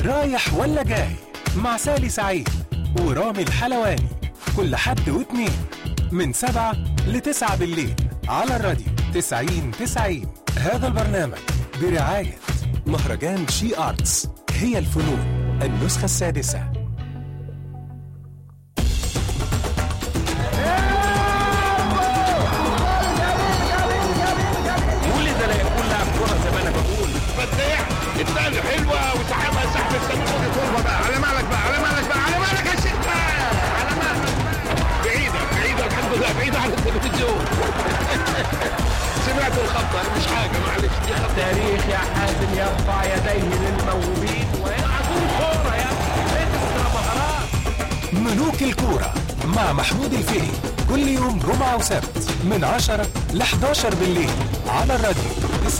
رايح ولا جاي مع سالي سعيد ورامي الحلواني كل حد واتنين من سبعة لتسعة بالليل على الراديو تسعين تسعين هذا البرنامج برعاية مهرجان شي آرتس هي الفنون النسخة السادسة ولد لا يكون لاعب كرة زي ما انا بقول فتاح الثاني حلوه وسحبها سحب السمير خد الكورة بقى على مالك بقى على مالك بقى على مالك يا شيخ بقى على مالك بقى. بعيدة بعيدة الحمد لله بعيدة عن التلفزيون سمعت الخطة مش حاجة معلش دي خطة تاريخ يا حازم يرفع يديه للموهوبين ويلعبون كورة يا ابني اكسترا مهارات ملوك الكورة مع محمود الفقي كل يوم جمعة وسبت من 10 ل 11 بالليل على الراديو